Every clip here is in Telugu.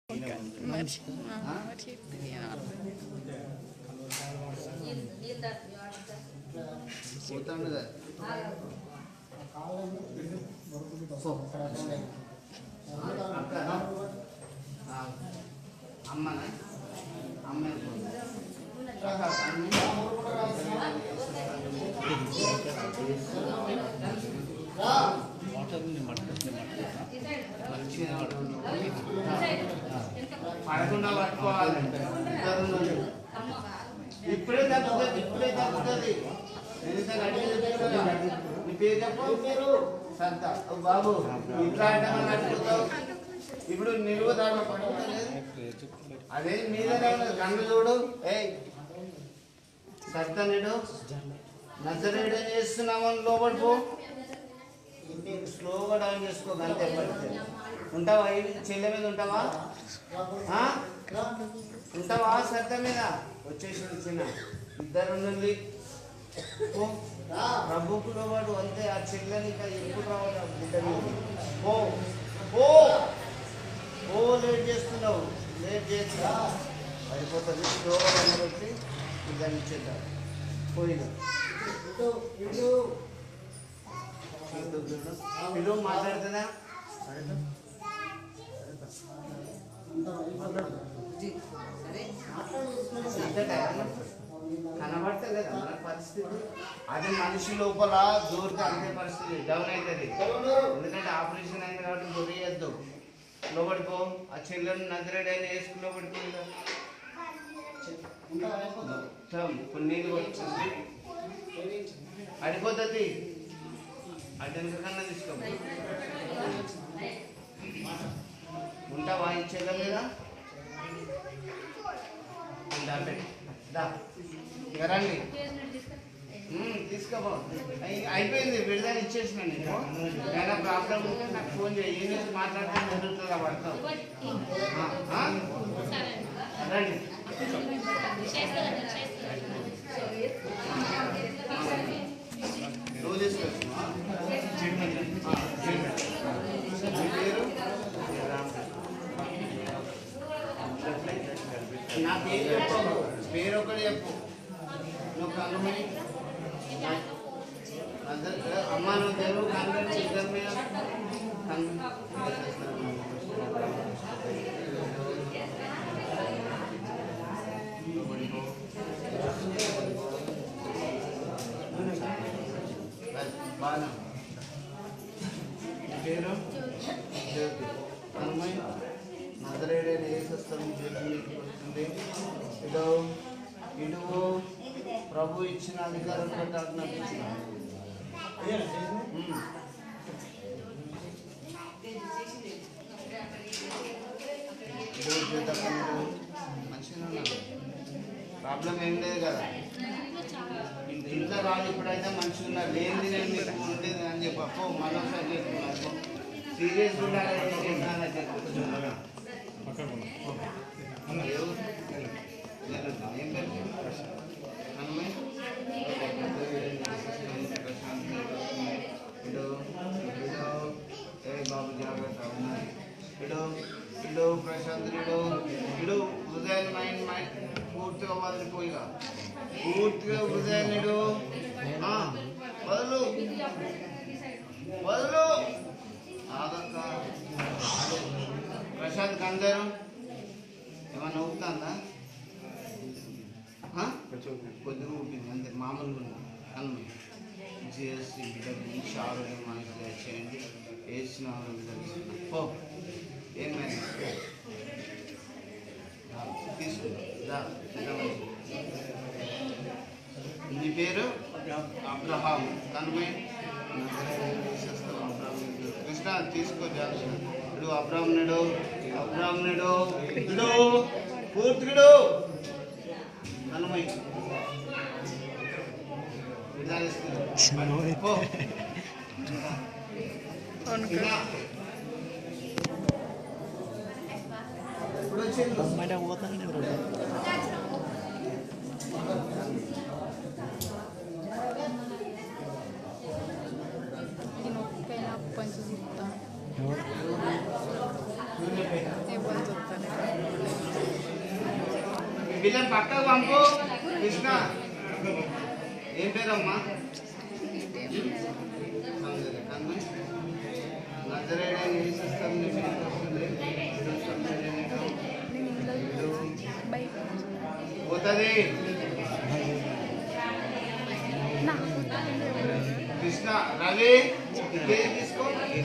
మరి మరి చెప్తుంది పోతాడు కదా అక్క ఆ, అమ్మనా అమ్మ పడకుండా పట్టుకోవాలి ఇప్పుడే తగ్గుతుంది ఇప్పుడే తగ్గుతుంది ఎంత గట్టిగా చెప్తున్నా? నీ పేరు చెప్పు సంత ఓ బాబు ఇట్లా అంటే మనం నడుపుతావు ఇప్పుడు నిలువ దాంట్లో పట్టుకోలేదు అదే మీద కన్ను చూడు ఏయ్ సత్తనుడు నజరేడు చేస్తున్నాము లోపలి పో స్లోగా డౌన్ చేసుకో అంతే పడితే ఉంటావా ఈ చెల్లె మీద ఉంటావా ఆ? ఉంటావా సత్త మీద వచ్చేసి చిన్న ఇద్దరు నుండి పో ప్రభుకు వాడు అంతే ఆ చెల్లెని ఇంకా ఎప్పుడు రావాలి ఆ బిడ్డ మీద. పో పో ఓ లేట్ చేస్తున్నావు లేట్ చేస్తున్నా పడిపోతుంది స్లోగా నెంబర్ వచ్చి దాన్ని ఇచ్చేద్దాం పోయినా పిలువ మాట్లాడుతుందా కనబడతలేదా మన పరిస్థితి అది మనిషి లోపల దూరితే అంతే పరిస్థితి డౌన్ అవుతుంది ఎందుకంటే ఆపరేషన్ అయింది కాబట్టి దొరియద్దు లోపడిపో ఆ చెల్లెని నదిరేడైన వేసుకుని లోపడిపోయిందా ఇప్పుడు నీళ్ళు వచ్చింది అడిపోతుంది అటెనక కన్నా తీసుకో ఉంటావా ఈ చెల్ల మీద దా పెట్టు. దా ఇక రండి ఉమ్, తీసుకోపో అయి- అయిపోయింది విడుదల ఇచ్చేసిన నీకు ఏమైనా ప్రాబ్లం ఉంటే నాకు ఫోన్ చేయి ఏం చేసి మాట్లాడితే జరుగుతుందా పడతావు ఆ? ఆ? రండి నువ్వు తీసుకొచ్చువా? ఆ, మీ పేరు నా పేరు చెప్పు పేరు ఒకటి చెప్పు నువ్వు కనుమని అందరు అమ్మ నువ్వు తెలుగు కన్ను ఇద్దరు మీద కన్ను బాగా పేరు జ్యోతి అమ్మాయి నదరేడైన ఏ సస్తం జ్యోతి మీకు వస్తుంది ఇదో ఇటు ప్రభు ఇచ్చిన అధికారం బట్టి ఆజ్ఞాపించిన ఉమ్. ఇదో జ్యోతి అక్క మీరు మంచిగా ఉన్నారు ప్రాబ్లం ఏం లేదు కదా ఇంట్లో వాళ్ళు ఇప్పుడైతే మంచిగా ఉన్నారు లేనిది నేను మీకు ఉండేది అని చెప్పి అప్పో మరోసారి చెప్తున్నారు సీరియస్ ఉండాలి ఏం చేయాలని చెప్తున్నారు ఎవరు? నేను ఏం పేరు? అమ్మాయి? ఇడు, ఇడు, ఏ బాబు జాగ్రత్త ఉన్నాయి ఇడు ఇడు ప్రశాంత్ ఇడు ఇడు హృదయాన్ని మైండ్ మైండ్ పూర్తిగా వదిలిపోయిగా పూర్తిగా హృదయాన్ని ఇడు ఆ, వదలు వదలు ఆగక్క ప్రశాంత్ కంగారు ఏమన్నా ఊపుతుందా కొద్దిగా ఊపింది అంతే మామూలుగా ఉంది అన్ను జిఎస్టీ బిడ్డకు మంచి ఆరోగ్యం మనకి చేయండి వేసిన ఆరోగ్యం పో ఏమైనా తీసుకుందా నీ పేరు అబ్రహాం కనుమై కృష్ణ తీసుకో జాగ్రత్త ఇడు అబ్రాహ్మణుడు అబ్రాహ్మణుడు ఇడు పూర్తిడు కనుమై విధానిస్తుంది పో ఇంకా ఇప్పుడు వచ్చింది ఈ నొప్పైనా పంచి చూస్తాను నూనె పెట్ట ఏ పంచి చూస్తాను వీళ్ళని పక్కకు పంపు కృష్ణ ఏం పేరమ్మా సౌందర్య కన్ను నజరేడా ఏ సిస్టమ్ ని మీరు వస్తుంది బయట పోతుంది నాకు కృష్ణ రవి కేజీ తీసుకో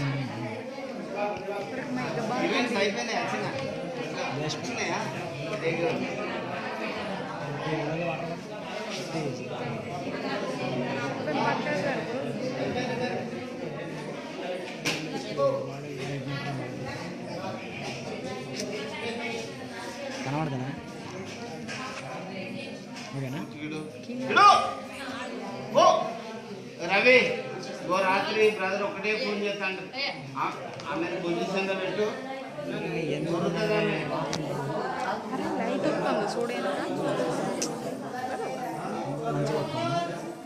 ఈవెంట్స్ అయిపోయినాయి వచ్చిన వచ్చినాయా Very good. కనబడతానా ఓకేనా చూడు చూడు ఓ రవి ఓ రాత్రి బ్రదర్ ఒకటే ఫోన్ చేస్తాడు ఆ- ఆమె పొజిషన్ లో పెట్టు దొరుకుతుంది ఆమె. అరే లైట్ వస్తుంది చూడేనా మంచిగా వస్తుంది.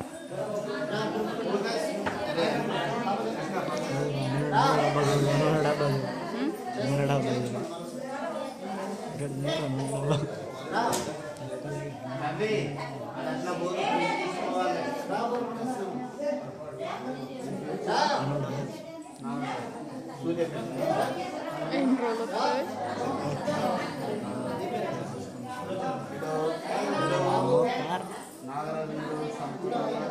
నూనె డబ్బా చూడు, నూనె డబ్బా చూడు. నూనె డబ్బా చూడు. ఇక్కడ నూనె నూనె డబ్బా. రవి అది అట్లా పోయి తీసుకోవాలి సూర్య పెట్టు. ఎన్ని రోజులు వస్తుంది కార్ నాగరాజులు సంపూర్ణ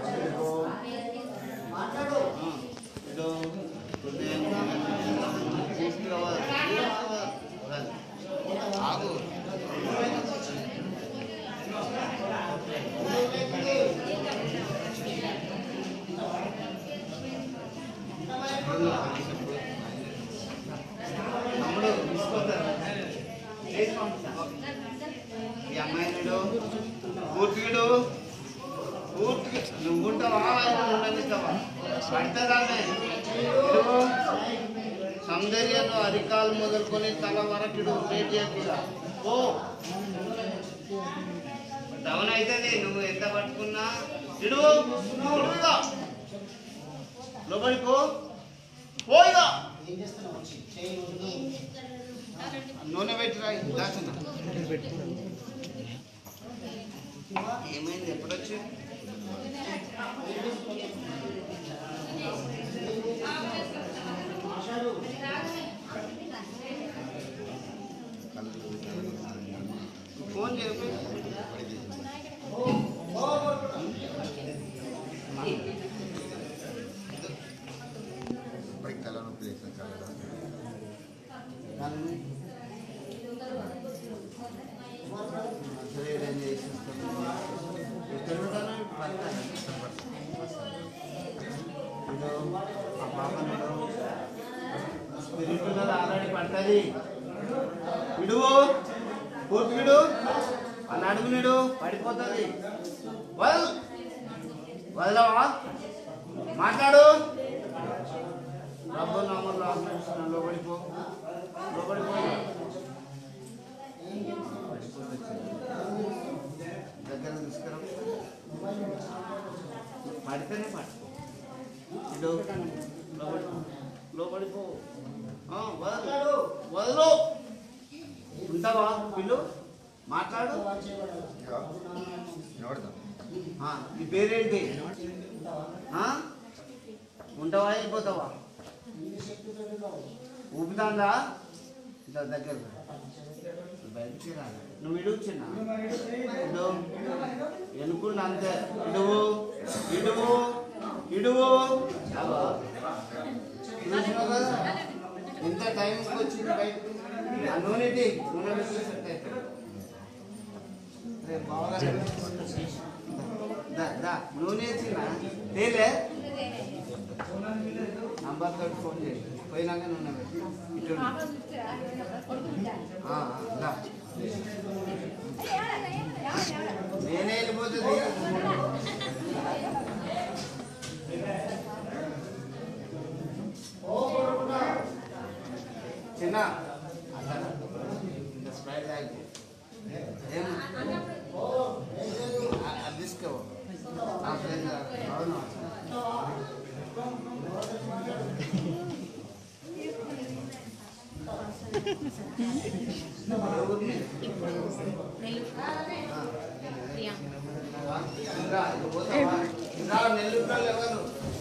మాట్లాడు ఇదో హృదయం పూర్తిగా వదలు. ఆగు తమ్ముడు తీసుకోతారు చేసి పంపిస్తా. ఈ అమ్మాయిని పూర్తిగా పూర్తిగా నువ్వు ఉంటావా ఆయన ఉండనిస్తావా పడుతుందామే సౌందర్యంలో అరికాలు మొదలుకొని తల వరకు ఇడు వెయిట్ చేయకుండా ఓ డౌన్ అవుతుంది నువ్వు ఎంత పట్టుకున్నా ఇడు ఇడుగా లోపలికి పో పోయిగా నూనె పెట్టిరా దాచిన ఏమైంది ఎప్పుడొచ్చి ఫోన్ చేయకు ఇప్పటికి తలనొప్పి లేసిన కలరా కానీ సరే ఏం చేసేస్తాను ఎక్కడ ఉంటాను పడతాను ఇదో ఆ పాప స్పిరిట్ ఉన్నది ఆల్రెడీ పడుతుంది విడువు పూర్తి విడు అని అడుగు నీడు పడిపోతుంది వదలు వదలవా మాట్లాడు రబ్బు నామంలో ఆశ్రయిస్తున్నా లోబడిపో లోబడిపో దగ్గర తీసుకురా పడితేనే పట్టుకో ఇదో లోబడిపో లోబడిపో ఆ, వదలు వదలు ఉంటావా పిల్లు మాట్లాడు ఎవడదా ఆ, నీ పేరేంటి ఆ? ఉంటావా వెళ్ళిపోతావా ఊపుతాందా ఇలా దగ్గర రా. బయటికి రా నువ్వు ఇడువు చిన్న ఇడు ఎనుకుండా అంతే ఇడువు ఇడువు ఇడువు అగో. చూసినావు కదా ఎంత టైంకి వచ్చింది బయటకు ఆ నూనె తీ. నూనె పెట్టి సెట్ అవుతుంది రేపు బాగా దా దా నూనె ఇచ్చిన తేలే నంబర్ తోటి ఫోన్ చేయి పోయినాక నూనె పెట్టి ఇటు ఆ, దా నేనే వెళ్ళిపోతుంది చిన్న ఇంత స్ప్రైట్ తాగి ఏం ఆ- అది తీసుకో ఆ ఫ్రెండ్ అవును ఎవరు మీరు? ప్రియా ఇంకా ఇక పోతావా? ఇంకా నెల్లూరులో ఎవరు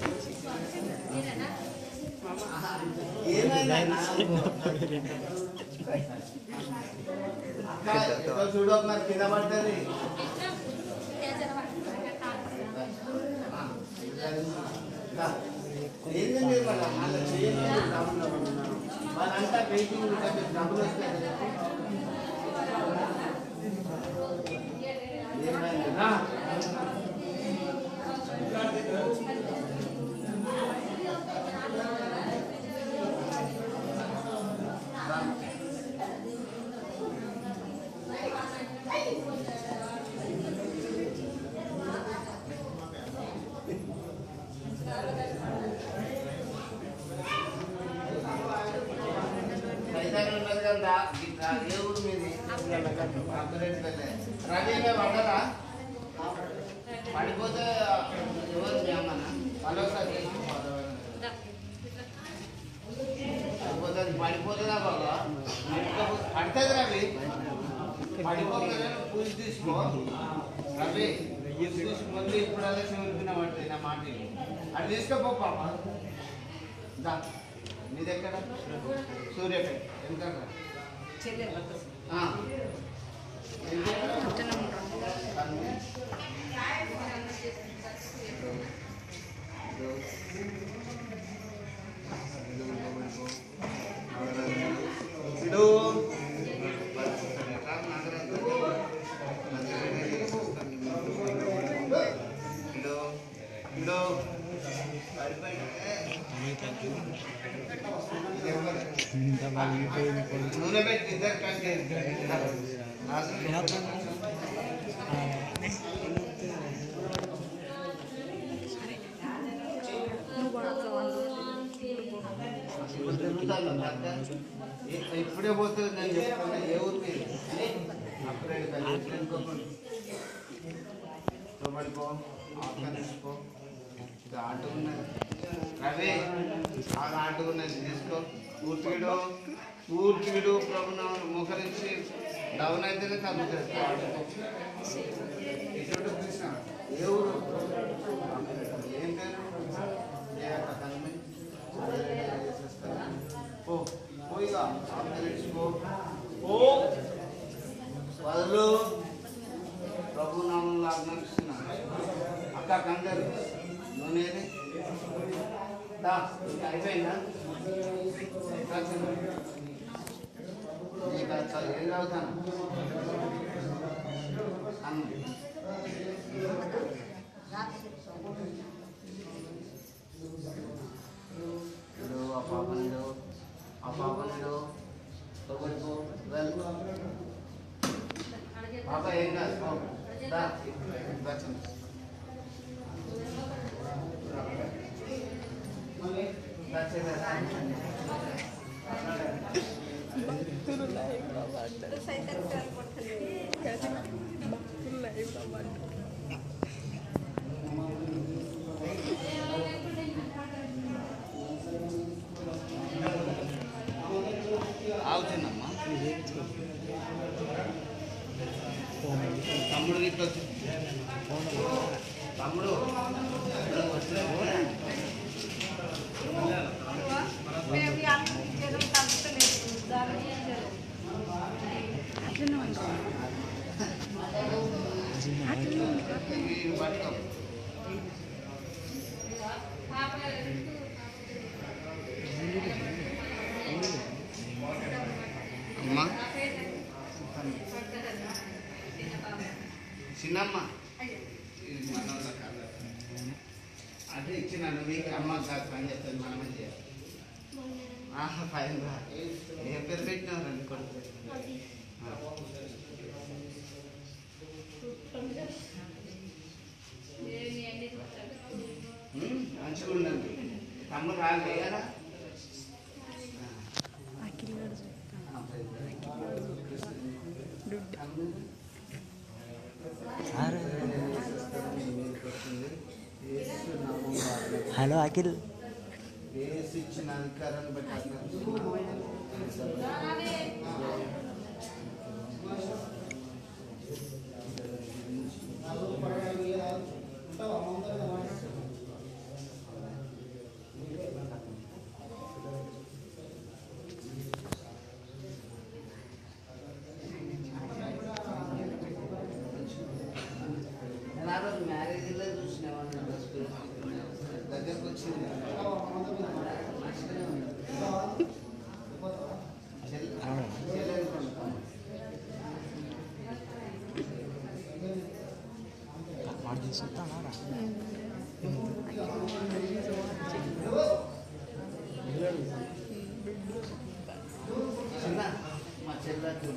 ఏమైందన్నా? అక్క, ఇక్కడ చూడు మరి కింద పడుతుంది ఏంటండి వాళ్ళ వాళ్ళ చేయలేదు డబ్బులు వాళ్ళంతా పెయింటింగ్ ఉంటుంది డబ్బులు వస్తాయి ఏమైందన్నా రైతాంగం ఉన్నది కదా ఇట్లా ఏ ఊరు మీది అప్పుడేట్లయితే రవి ఏమే పడ్డరా పడిపోతే ఎవరు మీ అమ్మనా వాళ్ళు ఒకసారి పడిపోతుంది పడిపోతుందా బాబా పడుతుంది రవి పడిపోతుంది పూజ తీసుకో రవి పూజ తీసి ముందు ఇప్పుడు అలా శివుడికి పడుతుంది నా మాట విను. అది తీసుకోపో పాప దా మీ దగ్గర సూర్యపేట ఎంత అట్టనే ఉండరు ఇడు ఇడు ఇడు ఇంత పగిలిపోయింది కొంచెం. నూనె పెట్టి ఇద్దరు కంటే నువ్వు కూడా అట్లా వండు ఇప్పుడే పోతుంది నేను చెప్తాను ఏ ఊరు మీరు అప్పుడే పడిపో తీసుకో ఇది ఆట ఉన్నది రవి బాగా ఆట ఉన్నది తీసుకో పూర్తిగిడు పూర్తిగిడు ప్రభుత్వం మోకరించి డౌన్ అయితేనే తగ్గుతుంది ఇటువంటి కృష్ణ ఏ ఊరు ఏం పేరు ఏ అక్క తనమి పో పోయిగా ఆంధ్రప్రదేశ్కో పో వదలు ప్రభు నామంలో ఆజ్ఞాపిస్తున్నా అక్క కందరు నూనెది దా ఇంకా అయిపోయిందా నీకు అసలు ఏం చదువుతాను అన్నం ఇడు ఆ పాపనిడు ఆ పాపనిడు తొగడుకో వెల్ పాప ఏం కాదు పో. దా దర్శనం భక్తులు లైవ్లో పడ్డారు భక్తులు లైవ్లో పడ్డారు ఆగుతుందమ్మా తమ్ముడు ఇట్లా వచ్చి తమ్ముడు అట్లనే ఉండు అట్లనే ఉండు ఇవి పట్టుకో అమ్మా చిన్నమ్మ ఇది మనోళ్ళ కాదు. అదే ఇచ్చినాను మీకు అమ్మ కాదు పని చెప్తాను మనమే చేయాలి ఆహా ఫైన్ రా ఏ పేరు పెట్టినారండి కొడుకు ఆ. ఉమ్, మంచిగా ఉండండి తమ్ముడు రాలే కదా అఖిల్ గారు చెప్తాను హలో అఖిల్ ఏసు ఇచ్చిన అధికారాన్ని బట్టి దగ్గరకు వచ్చింది వాడు తీసుకుంటానా చిన్న మా చెల్లెకు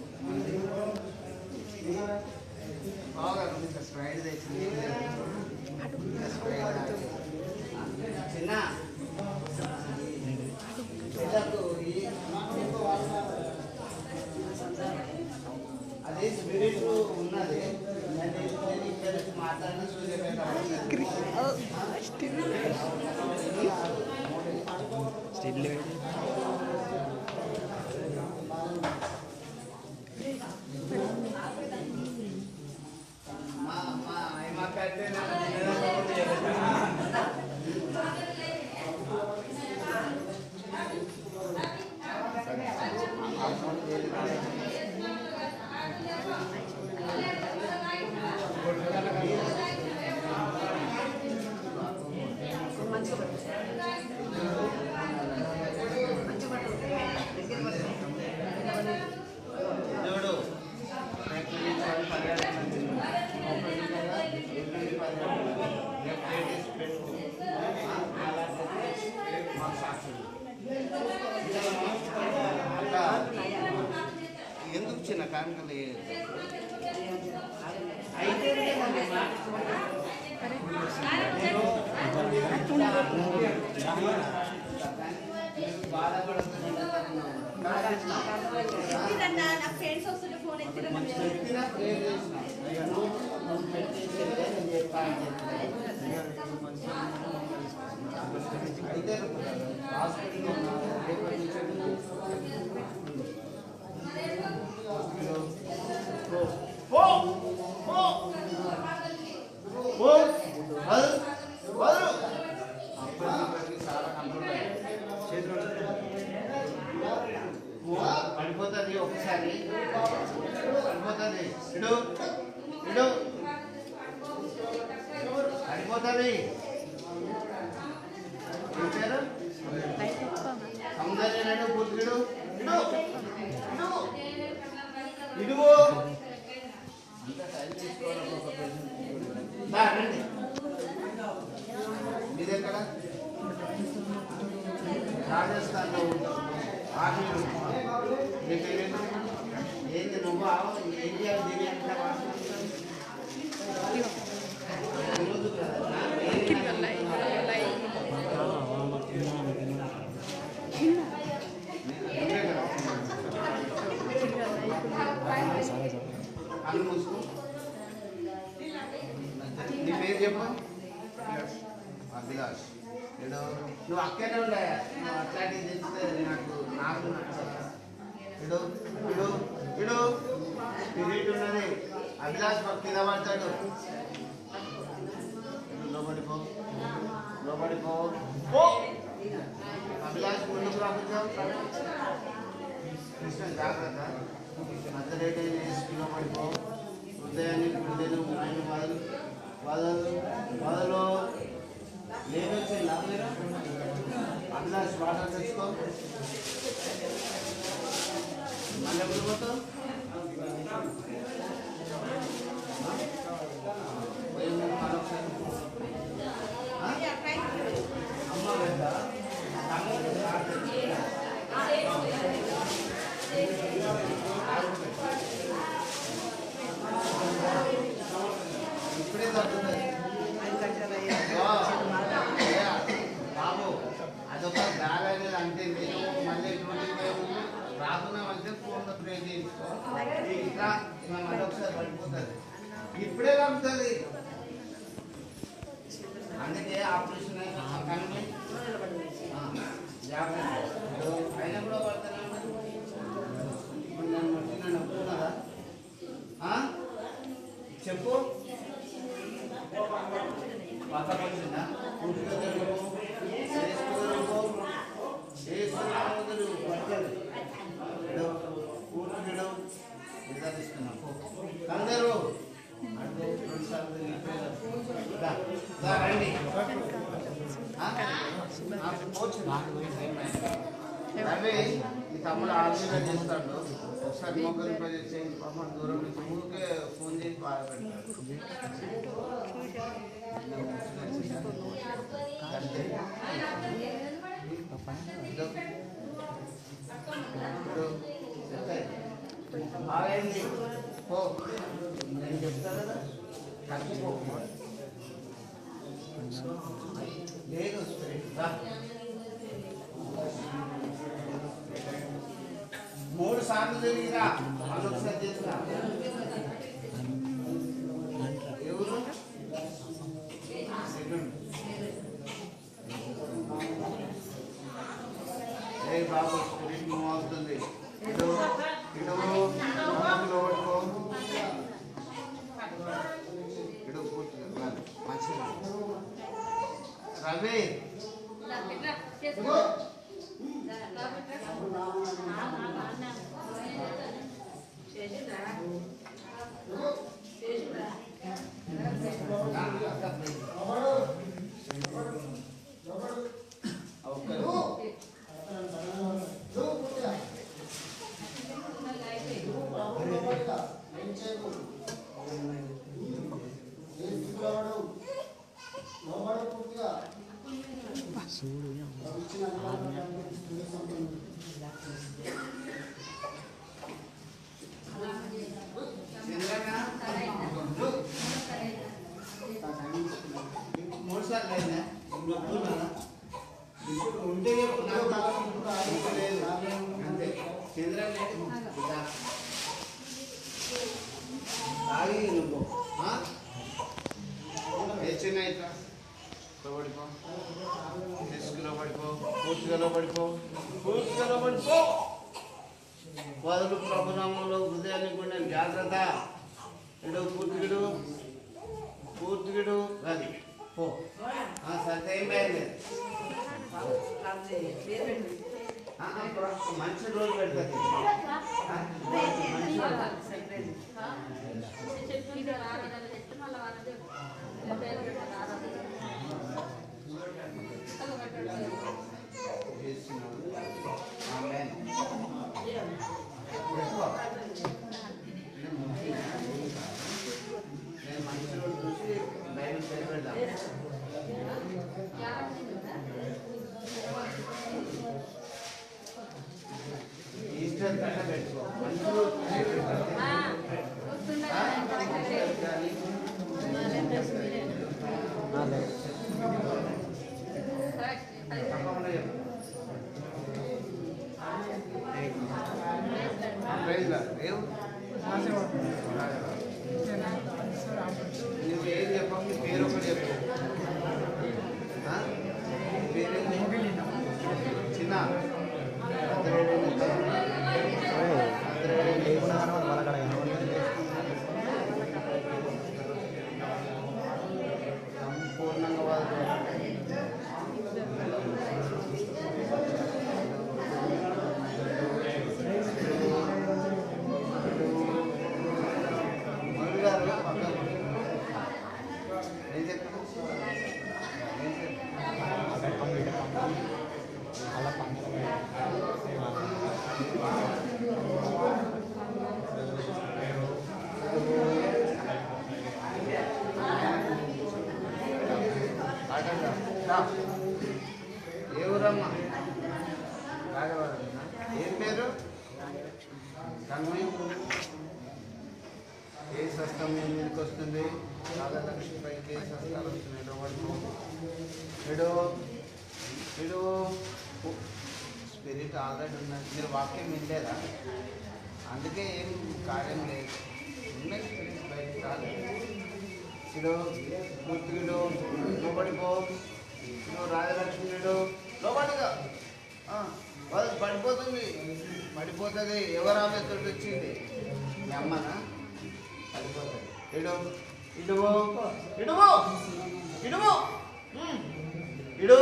బాగా ఇంత స్ప్రైడ్ తెచ్చింది ఇంకా స్ప్రైడ్ తాగి. చిన్న చెల్లకు ఈ- అది స్పిరిట్ ఉన్నది నేను నేను ఇక్కడ నుంచి మాట్లాడిన సూర్యపేట స్టిల్ మా మా మా కట్టే నాకు తినడానికి ఒకటి చేయలేదు. చూడు ఎందుకు చిన్న కానుకలు అయితే ఎత్తిరన్నా నా ఫ్రెండ్స్ వస్తుంటే ఫోన్ ఎత్తిరన్నా మీరు. అయితే పడిపోతుంది ఒకసారి పడిపోతుంది ఇడు ఇడు పడిపోతుంది ఏం పేరు సౌందర్యనుడు బుద్ధుడు ఇడు ఇడు ఇడుగు అంతా టైం తీసుకోవాలి ఒక్కొక్క పేషెంట్. దా, రండి మీది ఎక్కడ రాజస్థాన్లో ఉంటాం ఆర్మీలో మీ పేరేంటి ఏంది నువ్వు ఆవు ఏం చేయాలి దీని అంటావా ఈరోజు కదా నువ్వే కదా సరే సరే కళ్ళు మూసుకో నీ పేరు చెప్పు అభిలాష్ ఏదో నువ్వు అక్కడే ఉండే నువ్వు అట్లాంటివి తెచ్చితే నాకు నాకు నచ్చదు ఇడు ఇడు ఇడు స్పిరిట్ ఉన్నది అభిలాష్ పక్క కింద పడతాడు ఇడు లోబడి పో లోబడి పో పో అభిలాష్ ముందుకు రాకుంటావు కృష్ణ జాగ్రత్త అతడేట వేసుకున్న పడిపో హృదయాన్ని గుండెలు మైండ్ వదలు వదలు వదలు లేదొచ్చిందా మీరు అభిలాష్ వాటర్ తెచ్చుకో మళ్ళీ ఎప్పుడు పోతావు పోయి ముందు మరొకసారి. ఆ? అమ్మ వెంట తమ్ముడు ఆడుతుంది. ఇప్పుడే తగ్గుతుంది ఓ, అయ్యా, బాబు అదొక బ్యాగ్ అనేది అంటే నేను మళ్ళీ డ్యూటీకి పోయే ముందు రాకున్నామంటే ఫోన్లో ప్రే చేయించుకో ఇంకా మేము అదొకసారి పడిపోతుంది ఇప్పుడే పంపుతుంది అందుకే ఆపరేషన్ అయినా కనుక జాగ్రత్త అయినా కూడా పడుతున్నా ఇప్పుడు నన్ను బట్టి నన్ను ఒప్పుకున్నదా ఆ? చెప్పు పాత పడుతుందా పూర్తిగా తెలుగు చేసుకుదరుగు చేసుకున్నాము పడుతుంది పూర్తి నిడవు నిర్ధారిస్తున్నాం అందరూ రెండు సార్లు వెళ్ళిపోయారు. దా, దా, రండి ఆ? ఆ, పోవచ్చు. రవి ఈ తమ్ముడు ఆలోచన చేస్తాడు ఒకసారి మొక్కలు పని చేసి పాపం దూరం నుంచి ఊరికే ఫోన్ చేసి బాధ పెడతాడు అంతే. ఇదో. ఇప్పుడు చెప్తాయి. ఆగండి. పో నేను చెప్తా కదా కట్టుకో లేదు రా. మూడు సార్లు తిరిగిరా మళ్ళీ ఒకసారి చేసిరా ఎవరు సెకండ్. ఏ బాబు స్పిరిట్ మూవ్ అవుతుంది ఇటు ఇటు మనసులో పట్టుకో ఇటు పూర్తిగా రా. మంచిగా రవి మూడు సార్లు అయిందా ఇప్పుడు ఉంటే చెప్పు, నాకు ఇంకా లేదు అంతే చంద్ర లేదు ఇదా. తాగి నువ్వు ఆ? ఏ చిన్న ఇట్లా లోబడిపో తీసుకులో పడిపో పూర్తిగా లోబడిపో పూర్తిగా లోబడిపో వదలు ప్రభునామంలో హృదయాన్ని కూడా జాగ్రత్త ఇడు పూర్తిగిడు పూర్తిగిడు అది పో ఆ, సరే ఏం బయలుదేరు ఆ, ఆ, ప్ర- మంచి రోజు పెడుతుంది ఆ, మంచి రోజు. చేస్తున్నాడు. ఆమేన్. ఎక్కువ. నేను మంచి రోజు చూసి బైబిల్ చదివేద్దాం ఈస్టర్ కట్ట పెట్టుకో మంచి రోజు చూసి పెట్టుకో. ఆ? ఈస్టర్ కానీ తప్పకుండా చెప్పు. Praise lord. ఏం? నువ్వు ఏం చెప్పవు నీ పేరు ఒకటి చెప్పు ఆ? నీ పేరేంటి? చిన్న లేకుండా కనబడి వాళ్ళ కాడ కనబడి సంపూర్ణంగా వాళ్ళు మధు గారు పక్కన ఏం చెప్పారు ఏం చెప్పారు అలా పండుగ ఆటంగా. రా. ఏ ఊరమ్మా రాఘవాడమ్మా ఏం పేరు కన్వీ ఏ సస్తం మీ మీదకి వస్తుంది రాధాలక్ష్మి పైకి ఏ సస్తాలు వస్తున్నాయి వాడు వీడు వీడు స్పిరిట్ ఆల్రెడీ ఉన్నది మీరు వాక్యం వినలేదా అందుకే ఏం కార్యం లేదు ఉన్నాయి స్పిరిట్ బయటికి రాలేదు ఇడు పూర్తిగిడు లోబడిపో ఇడు రాజలక్ష్మిడు లోబడిగా ఆ, వాళ్ళు పడిపోతుంది పడిపోతుంది ఎవరు ఆమె తోటి వచ్చింది మీ అమ్మనా పడిపోతుంది ఇడు ఇడువో ఇడువో ఇడువో ఉమ్. ఇడు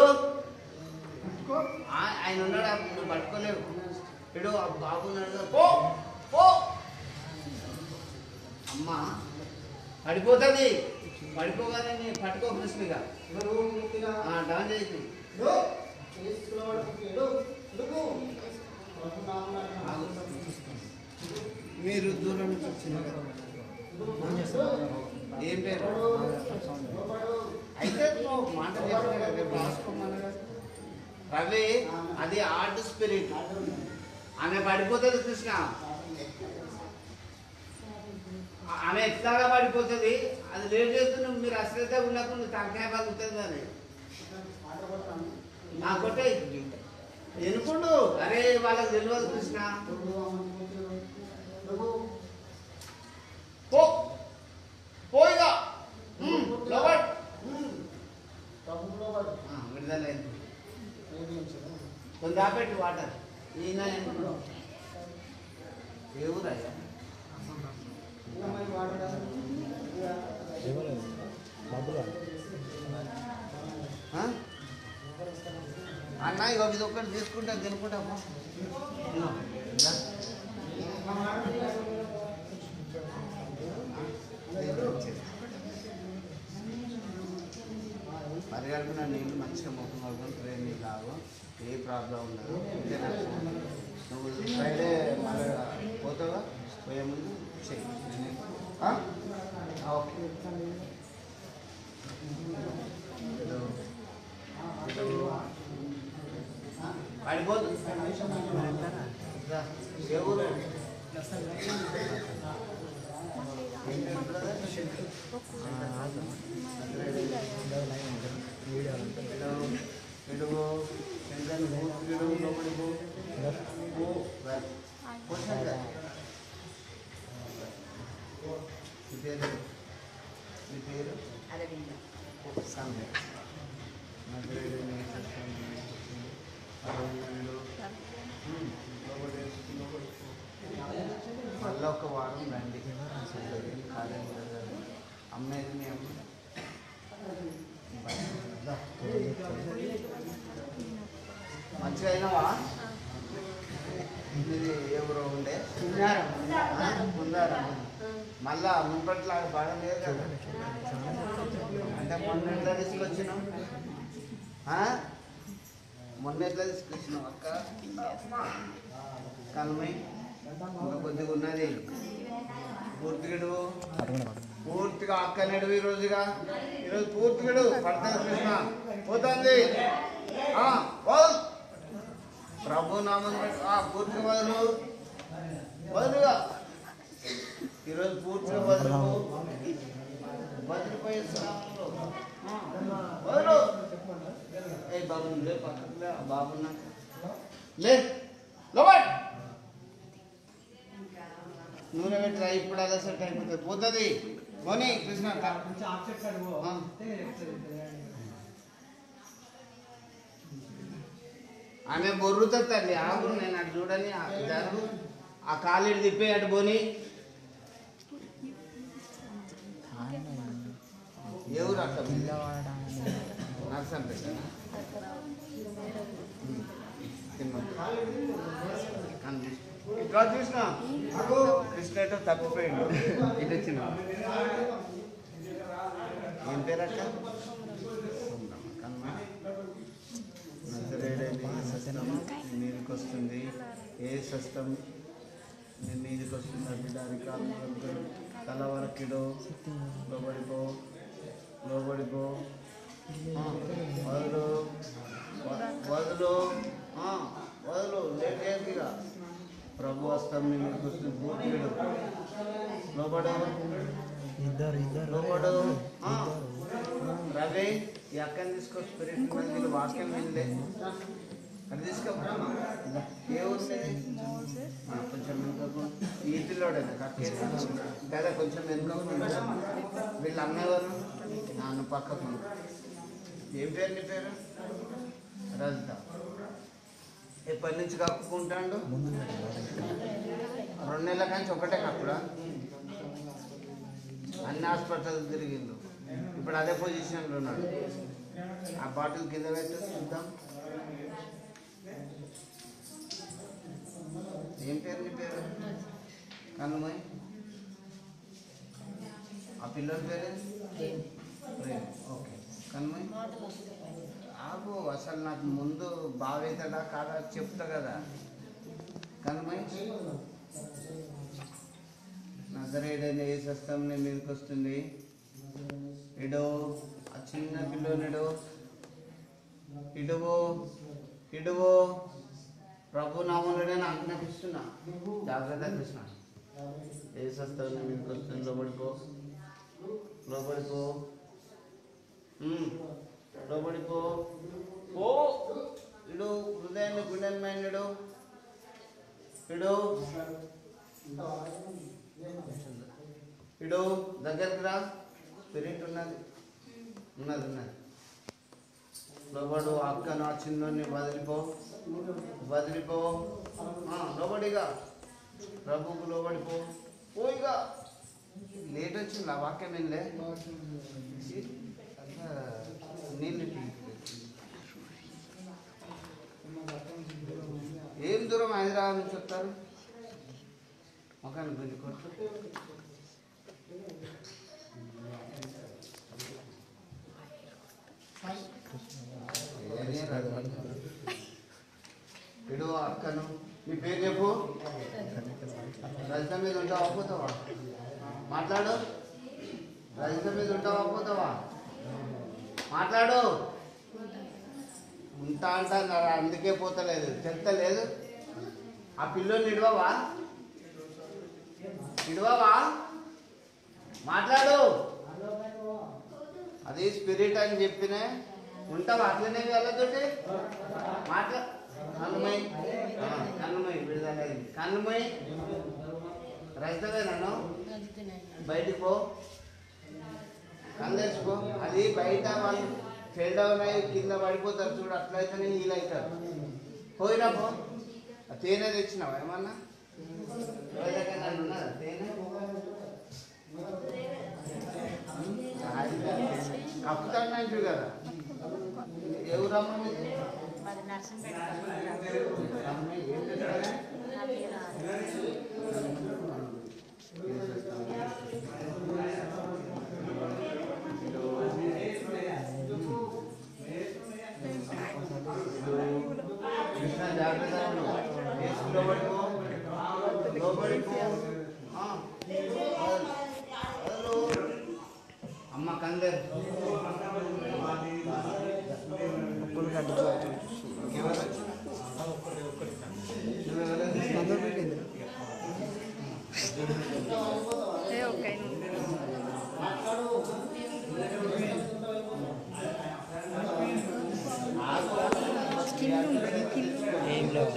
ఆ- ఆయన ఉన్నాడు ఆ- నువ్వు పట్టుకోలేవు ఇడు ఆ బాబు ఉన్నాడు కదా, పో పో అమ్మ పడిపోతుంది పడిపోగానే నీ పట్టుకో కృష్ణగా డౌన్ చేసి ఆగు. మీరు దూరం నుంచి వచ్చినారు కదా. ఏం పేరు అయితే నువ్వు మాట చెప్పినా కదా, రేపు రాసుకోమన్నా కదా. రవి అది ఆర్ట్ స్పిరిట్ ఆమె పడిపోతుంది కృష్ణ ఆమె ఎట్లాగా పడిపోతుంది అది లేట్ చేస్తున్నావు మీరు అశ్రద్ధ ఉన్నప్పుడు తలకాయ పలుకుతుంది అని నా కొట్టే ఎనుకుండు అరే వాళ్ళకి తెలియదు కృష్ణ పో పోయిగా లోపల విడుదలైంది కొంత ఆపెట్టి వాటర్ ఈయన ఎనుకుండు ఏ ఊరయ్యా ఇవ్వలేదు బాబులా ఆ? అన్న ఇక ఇది ఒక్కటి తీసుకుంటా తినుకుంటా పో. ఇదిగో, ఇలా. పరిగెడుకున్న నీళ్ళు మంచిగా మొక్క మొక్కలు ట్రైన్ నీళ్ళు తాగు ఏ ప్రాబ్లం ఉండదు ఇంతేనా? నువ్వు ఫ్రైడే మళ్ళీ పోతావా పోయే ముందు చెయ్యి ఆ? ఆ, ఓకే పడిపోదు ఏ ఊరు? ఏం పేరు brother? వీడియో ఇటు పో. శంకర్ పో. ఇటు లోపలికి పో. పో. రా. పో శంకర్. నీ పేరు నీ పేరు సంధ్య నదిరేడు అరవిందులు మళ్ళీ ఒక వారం రండి కాలేజ్ అమ్మేది మీ అమ్మ దా. మంచిగా అయినావా ఇది ఎవరో ఉండే ఉందారా మళ్ళా మున్పట్లాగా బాగా లేదు కదా అంటే మొన్న ఎట్లా తీసుకొచ్చినావు ఆ? మొన్న ఎట్లా తీసుకొచ్చినావు అక్క కలమై ఇంకా కొద్దిగా ఉన్నది పూర్తిగడు పూర్తిగా అక్కనేడు ఈ రోజుగా ఈరోజు పూర్తిగడు పడుతుంది కృష్ణ పోతుంది ఆ, పోదు. ప్రభు నామం పెట్టు. ఆ, పూర్తిగా వదలు వదులుగా ఈరోజు పూర్తిగా వదులు వదిలిపోయే స్థానంలో ఆ, వదులు ఏ బాబు లే పక్కకు లే ఆ బాబున్నా లే లోబట్ నూనె పెట్టి ఇప్పుడు అలా సెట్ అయిపోతుంది పోతుంది పోనీ కృష్ణ ఆ. ఆమె బొర్రుతుంది తల్లి ఆగు నేను అటు చూడని ఆ జరుగు ఆ కాలు తిప్పి అటు పోని ఎవరు అక్క నర్సంపేట ఇట్లా చూసిన కృష్ణ ఎటో తప్పిపోయిండు ఇటు వచ్చిన ఏం పేరు అక్క కన్మ నజరేడని సస్తం నీ మీదకి వస్తుంది ఏ సస్తం నీ మీదకి వస్తుంది అడ్డడానికి కాలు తల వరకిడు లోబడిపో లోబడిపో ఆ, వదులు వ- వదులు ఆ, వదులు లేట్ అయ్యేదిగా ప్రభు వస్తాం నీ మీదకి వస్తుంది పూర్తిడు లోబడు ఇద్దరు ఇద్దరు లోబడు ఆ, రవి ఈ అక్కని తీసుకో స్పిరిట్ మందిలో వాక్యం వినలే అది తీసుకో ఏ ఊరి ఆ, కొంచెం వెనుకకు ఈ పిల్లోడేనా కక్కేది కదా కొంచెం వెనుకకు వీళ్ళు అమ్మేవారు నాన్న పక్కకు ఏం పేరు నీ పేరు రజిత ఎప్పటి నుంచి కప్పుకుంటాడు రెండు నెలల కానీ ఒకటే కప్పుడా అన్ని హాస్పిటల్ తిరిగిండు ఇప్పుడు అదే పొజిషన్లో ఉన్నాడు ఆ బాటిల్ కింద పెట్టి చూద్దాం ఏం పేరు నీ పేరు కన్నుమై ఆ పిల్లల పేరు ప్రేమ్ ఓకే కన్మయ్ ఆగు అసలు నాకు ముందు బావేతడా కాదా చెప్తా కదా కన్మయ్ నజరేడని ఏ సస్తం నీ మీదకి వస్తుంది ఇడో ఆ చిన్న పిల్లోనిడు ఇడువో ఇడువో ప్రభు నామనుడే ఆజ్ఞాపిస్తున్నా జాగ్రత్త కృష్ణ ఏ సస్తం నీ మీదకి వస్తుంది లోబడిపో లోబడిపో ఉమ్, లోబడిపో పో ఇడు హృదయాన్ని గుండెమైనడు ఇడు ఇడు దగ్గరికి రా స్పిరిట్ ఉన్నది ఉన్నది ఉన్నది లోబడు అక్కను ఆ చిన్నోని వదిలిపో వదిలిపో ఆ, లోబడిగా ప్రభుకు లోబడిపో పోయిగా లేట్ వచ్చింది ఆ వాక్యం ఏంలే ఛీ, అంతా నీళ్ళు పీ- ఏం దూరం హైదరాబాద్ నుంచి వస్తారు మొఖాన్ని గుంజుకోవచ్చు ఇడు అక్కను నీ పేరు చెప్పు రజిత మీద ఉంటావా పోతావా మాట్లాడు రజిత మీద ఉంటావా పోతావా మాట్లాడు ఉంటా అంటా అందుకే పోతలేదు చెప్తలేదు ఆ పిల్లోని ఇడవవా ఇడవవా మాట్లాడు అది స్పిరిట్ అని చెప్పినే ఉంటావా అట్లనే వెళ్ళతోటి మాట్లా కన్నుమై ఆ, కన్నుమై విడుదలైంది కన్నుమై రైతవేనాను బయటికి పో కళ్ళేసుకో అది బయట వాళ్ళు ఫెయిల్ డౌన్ అయ్యి కింద పడిపోతారు చూడు అట్లయితేనే హీల్ అవుతారు పోయినా పో ఆ తేనె తెచ్చినావా ఏమన్నా ఎవరి దగ్గర ఉన్నదా తేనె కప్పుతాడు కదా ఎవరమ్మ మీది? అమ్మ, ఏం చేస్తారా? కృష్ణ జాగ్రత్త ఉండు. యేసు లోబడిపో. లోబడిపో. ఆ. హలో. అమ్మ కందర్ అప్పుడు కట్టుకోవచ్చు ఎవరు నువ్వెవరు? ఏ ఒక్క స్కిన్ ఉంటుంది స్కిన్ ఏం లేవు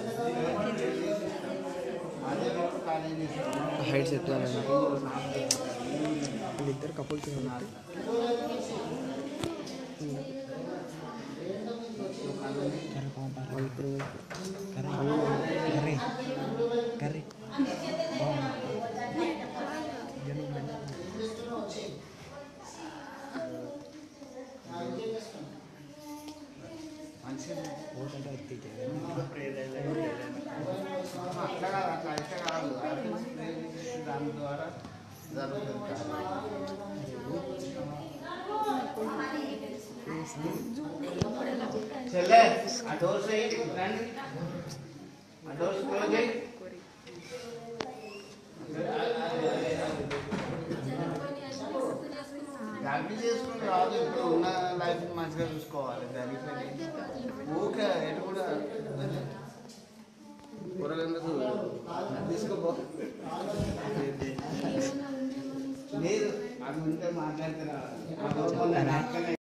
అదే రేపు కాలేజీ తీసుకున్నాను. హైట్ సెట్ అవ్వాలండి వీళ్ళిద్దరు కపుల్స్ కాబట్టి వాళ్ళు ఇప్పుడు కర్రీ కర్రీ మంచిగా ఓటంటే అది అట్లా కాదు అట్లా అయితే కాదు దాని ద్వారా జరుగుతుంది చెల్లె ఆ డోర్స్ వేయండి రండి ఆ డోర్స్ క్లోజ్ చేయి గర్భిణి చేసుకుని రాదు ఇప్పుడు ఉన్న లైఫ్ మంచిగా చూసుకోవాలి దానికి ఊకే ఎటు కూడా కూరగాయలకు తీసుకోపో లేదు అవి ఉంటే మాట్లాడుతున్నా